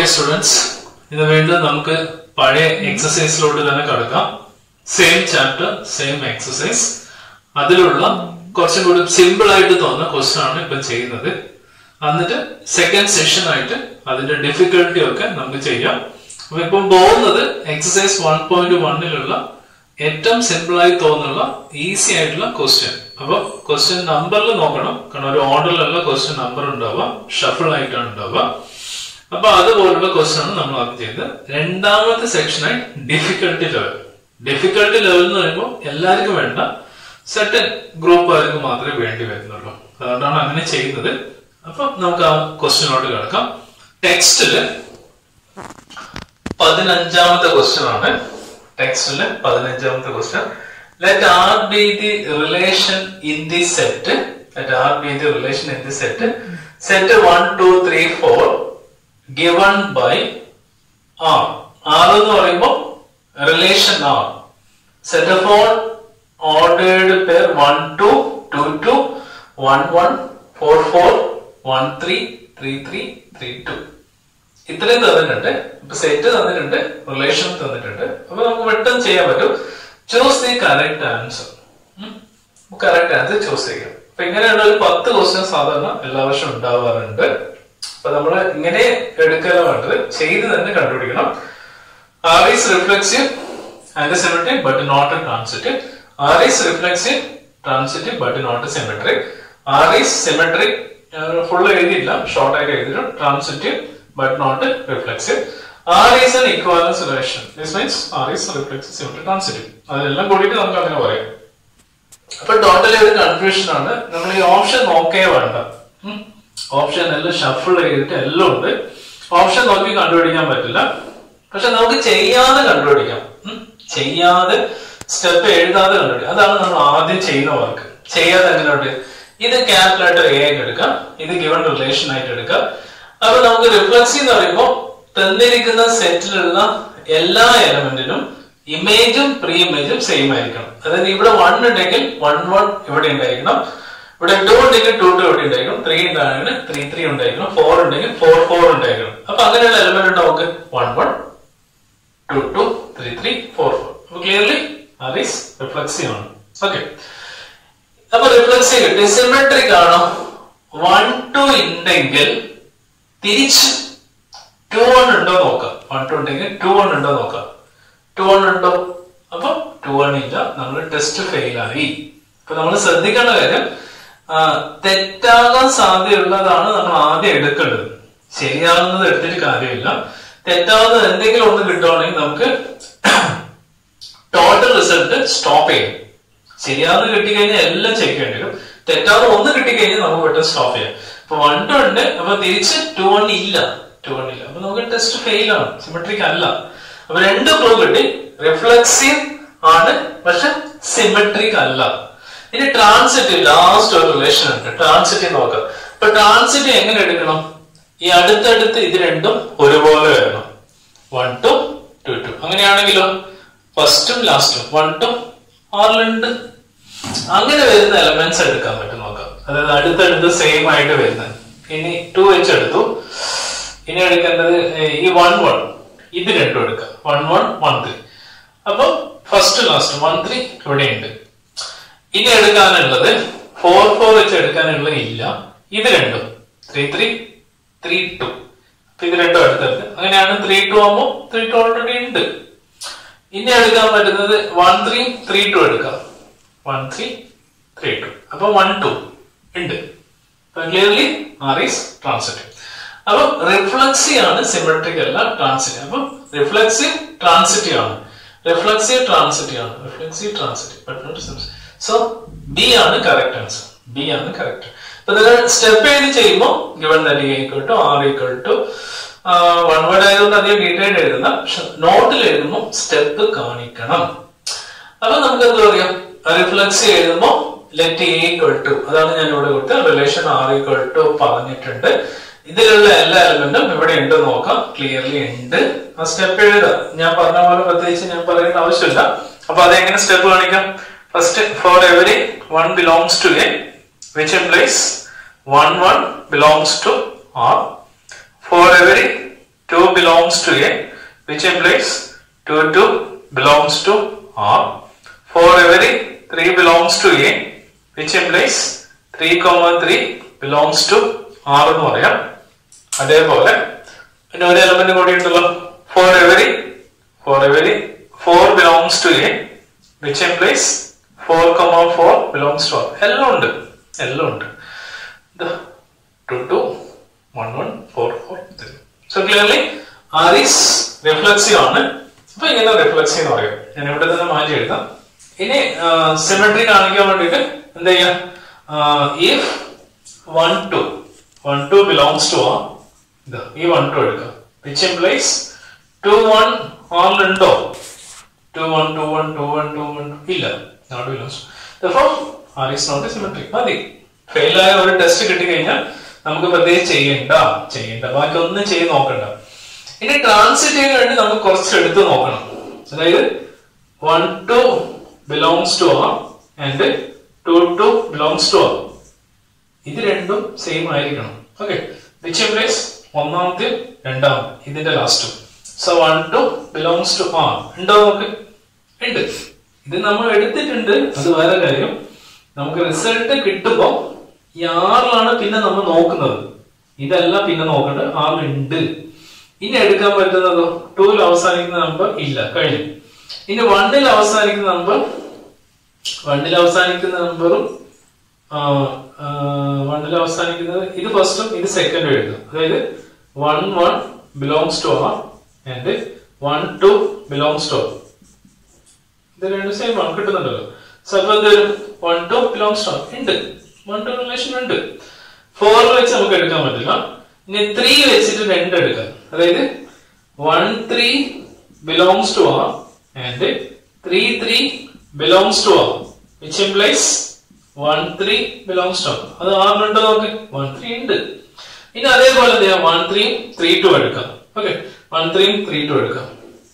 Okay students ഇത് വീണ്ടും നമുക്ക് പഴയ എക്സസൈസിലോട്ട് തന്നെ കടക്കാം സെയിം ചാപ്റ്റർ സെയിം എക്സസൈസ് അതിലുള്ള കുറച്ചും കൂടി സിമ്പിൾ ആയിട്ട് തോന്നുന്ന ക്വസ്റ്റൻ ആണ് ഇപ്പൊ ചെയ്യുന്നത് എന്നിട്ട് സെക്കൻഡ് സെഷൻ ആയിട്ട് അതിന്റെ ഡിഫിക്കൽട്ടി ഒക്കെ നമുക്ക് ചെയ്യാം അപ്പൊ ഇപ്പം പോകുന്നത് എക്സസൈസ് വൺ പോയിന്റ് വണ്ണിലുള്ള ഏറ്റവും സിമ്പിൾ ആയി തോന്നുന്ന ഈസി ആയിട്ടുള്ള ക്വസ്റ്റ്യൻ അപ്പൊ ക്വസ്റ്റ്യൻ നമ്പറിൽ നോക്കണം കാരണം ഒരു ഓർഡറിലുള്ള ക്വസ്റ്റ്യൻ നമ്പർ ഉണ്ടാവുക ഷഫിൾ ആയിട്ടാണ് ഉണ്ടാവുക അപ്പൊ അതുപോലുള്ള ക്വസ്റ്റ്യൻ ആണ് നമ്മൾ ആദ്യം ചെയ്തത് രണ്ടാമത്തെ സെക്ഷനായി ഡിഫിക്കൽട്ടി ലെവൽ ഡിഫിക്കൽട്ടി ലെവൽ എന്ന് പറയുമ്പോൾ എല്ലാവർക്കും വേണ്ട സെർട്ടൻ ഗ്രൂപ്പുകാർക്ക് മാത്രമേ വേണ്ടി വരുന്നുള്ളൂ അതുകൊണ്ടാണ് അങ്ങനെ ചെയ്യുന്നത് അപ്പൊ നമുക്ക് ആ ക്വസ്റ്റ്യനോട്ട് കിടക്കാം ടെക്സ്റ്റില് പതിനഞ്ചാമത്തെ ക്വസ്റ്റ്യൻ ആണ് ടെക്സ്റ്റില് പതിനഞ്ചാമത്തെ question let R be the relation in the set let R be the relation in the set set one two three four given by R R എന്ന് പറയുമ്പോൾ relation R set of all ordered pair one two two two one one four four one three three three three two ഇത്രയും തന്നിട്ടുണ്ട് ഇപ്പൊ set തന്നിട്ടുണ്ട് relation തന്നിട്ടുണ്ട് അപ്പൊ നമുക്ക് പെട്ടെന്ന് ചെയ്യാൻ പറ്റും choose the correct answer correct answer choose ചെയ്യാം അപ്പൊ ഇങ്ങനെയുള്ള ഒരു പത്ത് ക്വസ്റ്റ്യൻ സാധാരണ എല്ലാ വർഷവും ഉണ്ടാവാറുണ്ട് അപ്പൊ നമ്മൾ ഇങ്ങനെ എടുക്കല വേണ്ടത് ചെയ്ത് തന്നെ കണ്ടുപിടിക്കണം R is reflexive and symmetric but not transitive R is reflexive transitive but not symmetric R is symmetric full എഴുതിയില്ല ഷോർട്ട് ആയിട്ട് എഴുതിയിട്ടു transitive but not reflexive R is an equivalence relation this means R is reflexive symmetric transitive അതെല്ലാം കൂടിയിട്ട് നമുക്ക് അങ്ങനെ പറയാം അപ്പൊ totally ഒരു കൺഫ്യൂഷൻ ആണ് നമ്മൾ ഈ ഓപ്ഷൻ നോക്കേ വേണ്ട ഓപ്ഷൻ എല്ലാം ഷഫിൾ ചെയ്തിട്ട് എല്ലാം ഉണ്ട് ഓപ്ഷൻ നോക്കി കണ്ടുപിടിക്കാൻ പറ്റില്ല പക്ഷെ നമുക്ക് ചെയ്യാതെ കണ്ടുപിടിക്കാം ഉം. ചെയ്യാതെ സ്റ്റെപ്പ് എഴുതാതെ കണ്ടുപിടിക്കാം അതാണ് നമ്മൾ ആദ്യം ചെയ്യുന്ന വർക്ക് ചെയ്യാതെ എങ്ങനെയുണ്ട് ഇത് കാൽക്കുലേറ്റർ എ ആയിട്ട് എടുക്കാം ഇത് ഗിവൺ റിലേഷൻ ആയിട്ട് എടുക്കാം അപ്പൊ നമുക്ക് റിഫ്ലക്സി എന്ന് പറയുമ്പോൾ തന്നിരിക്കുന്ന സെറ്റിലുള്ള എല്ലാ എലമെന്റിനും ഇമേജും പ്രീ ഇമേജും സെയിം ആയിരിക്കണം അതായത് ഇവിടെ വൺ ഉണ്ടെങ്കിൽ വൺ വൺ ഇവിടെ ഉണ്ടായിരിക്കണം ഇവിടെ ടു ഉണ്ടെങ്കിൽ ടു ടു ഇവിടെ ഉണ്ടായിരിക്കണം ത്രീ ഉണ്ടാണെങ്കിൽ ത്രീ ത്രീ ഉണ്ടായിരിക്കണം ഫോർ ഉണ്ടെങ്കിൽ ഫോർ ഫോർ ഉണ്ടായിരിക്കണം അപ്പൊ അങ്ങനെയുള്ള എലമെന്റ് ഉണ്ട് നമുക്ക് one one two two three three four four അപ്പൊ ക്ലിയർലി അത് ഈസ് റിഫ്ലക്സീവ് ആണ് ഓക്കെ അപ്പൊ റിഫ്ലക്സീവ് കിട്ടി സിമെട്രിക് ആണോ വൺ ടു ഉണ്ടെങ്കിൽ തിരിച്ച് ടു വൺ ഉണ്ടോ നോക്കാം വൺ ടു ഉണ്ടെങ്കിൽ ടു വൺ ഉണ്ടോ നോക്കാം ടു വൺ ഉണ്ടോ അപ്പൊ ടു വൺ ഇല്ല നമ്മൾ ടെസ്റ്റ് ഫെയിൽ ആയി അപ്പൊ നമ്മൾ ശ്രദ്ധിക്കേണ്ട കാര്യം ആ, തെറ്റാകാൻ സാധ്യതയുള്ളതാണ് നമ്മൾ ആദ്യം എടുക്കേണ്ടത് ശരിയാകുന്നത് എടുത്തിട്ട് കാര്യമില്ല തെറ്റാവുന്നത് എന്തെങ്കിലും ഒന്ന് കിട്ടുവാണെങ്കിൽ നമുക്ക് ടോട്ടൽ റിസൾട്ട് സ്റ്റോപ്പ് ചെയ്യും ശരിയാവുന്ന കിട്ടിക്കഴിഞ്ഞാൽ എല്ലാം ചെക്ക് ചെയ്യേണ്ടി വരും തെറ്റാവുന്ന ഒന്ന് കിട്ടിക്കഴിഞ്ഞാൽ നമുക്ക് പെട്ടെന്ന് സ്റ്റോപ്പ് ചെയ്യാം അപ്പൊ വൺ ടു ഉണ്ട് അപ്പൊ തിരിച്ച് ടു വൺ ഇല്ല ടു വൺ ഇല്ല അപ്പൊ നമുക്ക് ടെസ്റ്റ് ഫെയിൽ ആണ് സിമെട്രിക് അല്ല അപ്പൊ രണ്ട് ക്ലൂ കിട്ടി റിഫ്ലക്സീവ് ആണ് പക്ഷെ സിമെട്രിക് അല്ല ഇനി ട്രാൻസിറ്റീവ് ലാസ്റ്റ് ഒരു റിലേഷൻ ഉണ്ട് ട്രാൻസിറ്റീവ് നോക്കാം അപ്പൊ ട്രാൻസിറ്റീവ് എങ്ങനെ എടുക്കണം ഈ അടുത്തടുത്ത് ഇത് രണ്ടും ഒരുപോലെ വരണം വൺ ടു ടു ടു അങ്ങനെയാണെങ്കിലോ ഫസ്റ്റും ലാസ്റ്റും വൺ ടു ആറിലുണ്ട് അങ്ങനെ വരുന്ന എലമെന്റ്സ് എടുക്കാൻ പറ്റും നോക്കാം അതായത് അടുത്തടുത്ത് സെയിം ആയിട്ട് വരുന്നത് ഇനി ടു വെച്ച് എടുത്തു ഇനി എടുക്കേണ്ടത് ഏർ ഈ വൺ വൺ ഇത് രണ്ടും എടുക്കാം വൺ വൺ വൺ ത്രീ അപ്പൊ ഫസ്റ്റ് ലാസ്റ്റ് വൺ ത്രീ ഇവിടെ ഉണ്ട് ഇനി എടുക്കാനുള്ളത് ഫോർ ഫോർ വെച്ച് എടുക്കാനുള്ളത് ഇല്ല ഇത് രണ്ടും ത്രീ ത്രീ ത്രീ ടു അപ്പൊ ഇത് രണ്ടും അടുത്തടുത്ത് അങ്ങനെയാണ് ത്രീ ടു ആകുമ്പോൾ ത്രീ ടു ഓൾറെഡി ഉണ്ട് ഇനി എടുക്കാൻ പറ്റുന്നത് വൺ ത്രീ ത്രീ ടു എടുക്കാം വൺ ത്രീ ത്രീ ടു അപ്പൊ വൺ ടു ഉണ്ട് ക്ലിയർലി ആർ ഈസ് ട്രാൻസിറ്റീവ് അപ്പൊ റിഫ്ലക്സീവ് ആണ് സിമെട്രിക് അല്ല ട്രാൻസിറ്റീവ് അപ്പൊ റിഫ്ലക്സീവ് ട്രാൻസിറ്റീവ് ആണ് റിഫ്ലക്സീവ് ട്രാൻസിറ്റീവ് ആണ് റിഫ്ലക്സീവ് ട്രാൻസിറ്റീവ് സോ ബി ആണ് കറക്റ്റ് ആൻസർ ബി ആണ് കറക്റ്റ് അപ്പൊ നിങ്ങൾ സ്റ്റെപ്പ് എഴുതി ചെയ്യുമ്പോൾ given that equal to R equal to one word ആയതുകൊണ്ട് അധികം ഡീറ്റെയിൽ എഴുതുന്ന പക്ഷെ നോട്ടിൽ എഴുതുമ്പോൾ സ്റ്റെപ്പ് കാണിക്കണം അപ്പൊ നമുക്ക് എന്താ പറയാ റിഫ്ലക്സ് എഴുതുമ്പോ ലെറ്റ് ഈക്വൽ ടു അതാണ് ഞാൻ ഇവിടെ കൊടുത്ത റിലേഷൻ ആർ ഈക്വൽ ടു പറഞ്ഞിട്ടുണ്ട് ഇതിലുള്ള എല്ലാ എലമെന്റും ഇവിടെ ഉണ്ട് നോക്കാം ക്ലിയർലി ഉണ്ട് ആ സ്റ്റെപ്പ് എഴുതാം ഞാൻ പറഞ്ഞ പോലെ പ്രത്യേകിച്ച് ഞാൻ പറയേണ്ട ആവശ്യമില്ല അപ്പൊ അതെങ്ങനെ സ്റ്റെപ്പ് കാണിക്കാം first for every one belongs to A which implies one one belongs to R for every two belongs to A which implies two two belongs to R for every three belongs to A which implies three comma three belongs to R എന്ന് പറയാം അതേപോലെ പിന്നെ ഒരു element കൂടി ഉണ്ടല്ലോ for every four every four belongs to A which implies four comma four belongs to R എല്ലാം ഉണ്ട് എല്ലാം ഉണ്ട് two two one one four four so clearly R is reflexive ആണ് അപ്പൊ ഇങ്ങനെ റിഫ്ലക്സീവ് എന്ന് പറയും ഞാൻ ഇവിടെ തന്നെ മാറ്റി എഴുതാം ഇനി സിമെട്രി കാണിക്കാൻ വേണ്ടിട്ട് എന്ത് ചെയ്യാം if one two one two belongs to R ഇതാ ഈ വൺ ടു എടുക്കാം വിച്ച് ഇംപ്ലൈസ് ടു വൺ ആളുണ്ടോ two one two one two one two one ഇല്ല not belongs R is not symmetric മതി ഫെയിൽ ആയ ഒരു ടെസ്റ്റ് കിട്ടി കഴിഞ്ഞാൽ നമുക്ക് പ്രത്യേകിച്ച് ചെയ്യണ്ട ചെയ്യണ്ട ബാക്കി ഒന്നും ചെയ്ത് നോക്കണ്ട ഇനി ട്രാൻസിറ്റീവിന് വേണ്ടി നമുക്ക് കുറച്ച് എടുത്ത് നോക്കണം അതായത് one two belongs to R and two two belongs to R ഇത് രണ്ടും സെയിം ആയിരിക്കണം ഓക്കെ വിച്ച് ഇംപ്ലൈസ് ഒന്നാമത്തെ രണ്ടാമത്തെ ഇതിന്റെ last so one two belongs to R ഉണ്ടോ നോക്ക് ഉണ്ട് ഇത് നമ്മൾ എടുത്തിട്ടുണ്ട് അത് വേറെ കാര്യം നമുക്ക് റിസൾട്ട് കിട്ടുമ്പോ ഈ ആറിലാണ് പിന്നെ നമ്മൾ നോക്കുന്നത് ഇതല്ല പിന്നെ നോക്കേണ്ടത് ആറിലുണ്ട് ഇനി എടുക്കാൻ പറ്റുന്നതോ ടൂവിൽ അവസാനിക്കുന്ന നമ്പർ ഇല്ല കഴിഞ്ഞു ഇനി വണ്ണിൽ അവസാനിക്കുന്ന നമ്പർ വണ്ണിൽ അവസാനിക്കുന്ന നമ്പറും വണ്ണിൽ അവസാനിക്കുന്നത് ഇത് ഫസ്റ്റും ഇത് സെക്കൻഡും എഴുതും അതായത് one one belongs to R and one two belongs to ഇത് രണ്ടും സെയിം ആണ് കിട്ടുന്നുണ്ടല്ലോ സോ അപ്പൊ ഇത് വൺ ടു ബിലോങ്സ് ടു ഉണ്ട് വൺ ടു റിലേഷൻ ഉണ്ട് ഫോർ വെച്ച് നമുക്ക് എടുക്കാൻ പറ്റില്ല ഇനി ത്രീ വെച്ചിട്ട് രണ്ട് എടുക്കാം അതായത് one three belongs to R and three three belongs to R which implies one three belongs to അത് ആറിനുണ്ടോ നോക്ക് വൺ ത്രീ ഉണ്ട് ഇനി അതേപോലെ എന്ത് ചെയ്യാം വൺ ത്രീ ത്രീ ടു എടുക്കാം ഓക്കെ വൺ ത്രീയും ത്രീ ടു എടുക്കാം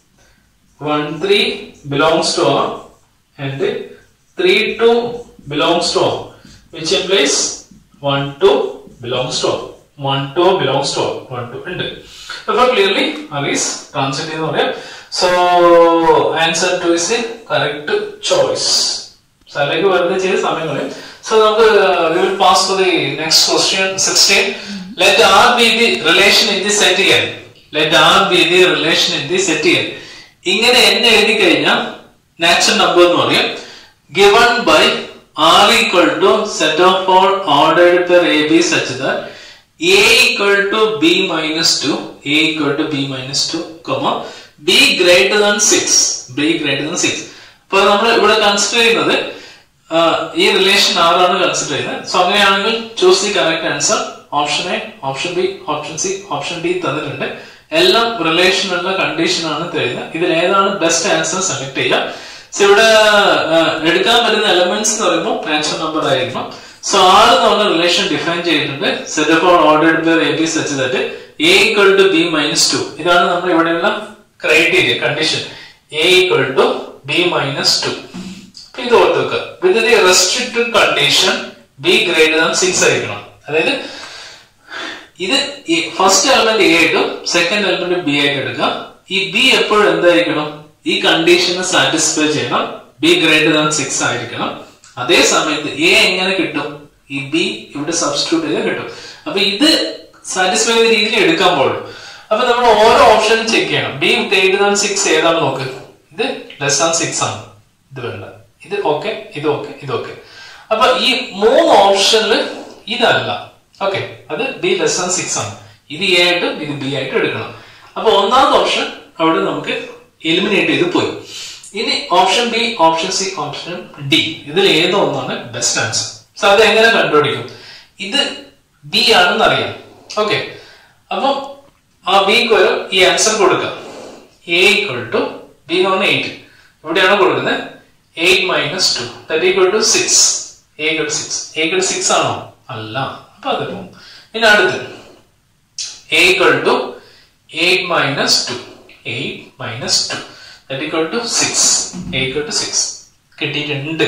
one three belongs to R and three two belongs to R which implies one two belongs to R one two belongs to R one two ഉണ്ട് അപ്പൊ clearly R is translate എന്ന് പറയാം so answer two is a correct choice സ്ഥലത്തേക്ക് വെറുതെ ചെയ്ത സമയങ്ങളിൽ so നമുക്ക് we will pass to the next question sixteen let R be the relation in the set N let R be the relation in the set N ഇങ്ങനെ എന്നെ എഴുതി കഴിഞ്ഞാൽ natural number എന്ന് പറയും given by R equal to set of all ordered pair a b such that a equal to b minus two a equal to b minus two comma b greater than six b greater than six അപ്പൊ നമ്മൾ ഇവിടെ consider ചെയ്യുന്നത് ഈ relation ആറാണ് consider ചെയ്യുന്നത് so അങ്ങനെയാണെങ്കിൽ choose the correct answer option A option B option C option D തന്നിട്ടുണ്ട് എല്ലാം റിലേഷനുള്ള കണ്ടീഷൻ ആണ് തരുന്നത് ഇതിൽ ഏതാണ് ബെസ്റ്റ് ആൻസർ സെലക്ട് ചെയ്യുക സോ ഇവിടെ എടുക്കാൻ പറ്റുന്ന എലമെന്റ്സ് എന്ന് പറയുമ്പോൾ നാച്ചുറൽ നമ്പർ ആയിരിക്കണം സോ ആറ് എന്ന് പറഞ്ഞ റിലേഷൻ ഡിഫൈൻ ചെയ്തിട്ടുണ്ട് set of all ordered by a b such that a equal to b minus two ഇതാണ് നമ്മൾ ഇവിടെയുള്ള criteria condition a equal to b minus two ഇത് ഓർത്ത് വെക്കുക with the restricted condition b greater than six ആയിരിക്കണം അതായത് ഇത് first element a ആയിട്ടും സെക്കൻഡ് എലമെന്റ് ബി ആയിട്ട് എടുക്കാം ഈ ബി എപ്പോഴും എന്തായിരിക്കണം ഈ കണ്ടീഷനെ സാറ്റിസ്ഫൈ ചെയ്യണം ബി ഗ്രേറ്റർ ദാൻ സിക്സ് ആയിരിക്കണം അതേ സമയത്ത് എ എങ്ങനെ കിട്ടും ഈ ബി ഇവിടെ സബ്സ്റ്റിറ്റ്യൂട്ട് ചെയ്ത് കിട്ടും അപ്പൊ ഇത് സാറ്റിസ്ഫൈ ചെയ്ത രീതിയിൽ എടുക്കാൻ പാടുള്ളൂ അപ്പൊ നമ്മൾ ഓരോ ഓപ്ഷനും ചെക്ക് ചെയ്യണം ബി ഗ്രേറ്റർ ദാൻ സിക്സ് ഏതാണ് നോക്ക് ഇത് ലെസ് ദാൻ സിക്സ് ആണ് ഇത് വേണ്ട ഇത് ഓക്കെ ഇത് ഓക്കെ ഇത് ഓക്കെ അപ്പൊ ഈ മൂന്ന് ഓപ്ഷനിൽ ഇതല്ല ഓക്കെ അത് ബി ലെസ് ദാൻ സിക്സ് ആണ് ഇത് എ ആയിട്ടും ഇത് ബി ആയിട്ടും എടുക്കണം അപ്പൊ ഒന്നാമത്തെ ഓപ്ഷൻ അവിടെ നമുക്ക് എലിമിനേറ്റ് ചെയ്ത് പോയി ഇനി option B option C option D ഇതിൽ ഏതോ ഒന്നാണ് ബെസ്റ്റ് ആൻസർ സോ അത് എങ്ങനെ കണ്ടുപിടിക്കും ഇത് ബി ആണെന്ന് അറിയാം ഓക്കെ അപ്പം ആ ബിക്ക് വരും ഈ ആൻസർ കൊടുക്കാം എ ഈക്വൽ ടു ബി എന്ന് പറഞ്ഞാൽ എയ്റ്റ് ഇവിടെയാണ് കൊടുക്കുന്നത് eight minus two that equal to six a equal six a equal six ആണോ അല്ല അപ്പൊ അത് പോകും ഇനി അടുത്ത് a equal to eight minus two eight minus two that equal to six a equal to six കിട്ടിയിട്ടുണ്ട്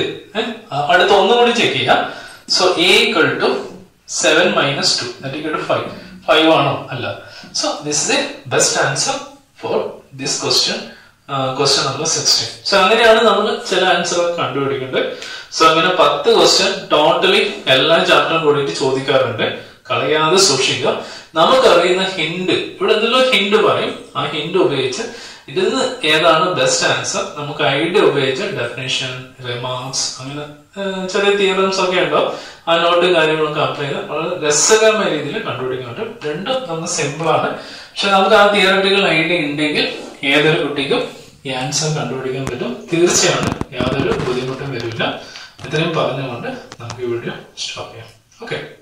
അടുത്ത ഒന്നും കൂടി ചെക്ക് ചെയ്യാം so a equal to seven minus two that equal to five five ആണോ അല്ല so this is a best answer for this question question number sixteen so അങ്ങനെയാണ് നമ്മൾ ചില ആൻസറുകൾ കണ്ടുപിടിക്കേണ്ടത് സോ അങ്ങനെ പത്ത് ക്വസ്റ്റ്യൻ ടോട്ടലി എല്ലാ ചാപ്റ്ററും കൂടിയിട്ട് ചോദിക്കാറുണ്ട് കളയാതെ സൂക്ഷിക്കുക നമുക്കറിയുന്ന ഹിന്റ് ഇവിടെ എന്തെങ്കിലും ഹിന്റ് പറയും ആ ഹിന്റ് ഉപയോഗിച്ച് ഇതിൽ നിന്ന് ഏതാണ് ബെസ്റ്റ് ആൻസർ നമുക്ക് ഐഡിയ ഉപയോഗിച്ച് ഡെഫിനേഷൻ റിമാർക്സ് അങ്ങനെ ഏഹ്, ചെറിയ തിയറംസ് ഒക്കെ ഉണ്ടാവും ആ നോട്ട് കാര്യങ്ങളൊക്കെ അപ്ലൈ ചെയ്ത് വളരെ രസകരമായ രീതിയിൽ കണ്ടുപിടിക്കാൻ പറ്റും രണ്ടും നമുക്ക് സിമ്പിൾ ആണ് പക്ഷെ നമുക്ക് ആ തിയറട്ടിക്കൽ ഐഡിയ ഉണ്ടെങ്കിൽ ഏതൊരു കുട്ടിക്കും ഈ ആൻസർ കണ്ടുപിടിക്കാൻ പറ്റും തീർച്ചയാണ് യാതൊരു ബുദ്ധിമുട്ടും വരില്ല ഇത്രയും പറഞ്ഞുകൊണ്ട് നമുക്ക് ഈ വീഡിയോ സ്റ്റോപ്പ് ചെയ്യാം ഓക്കെ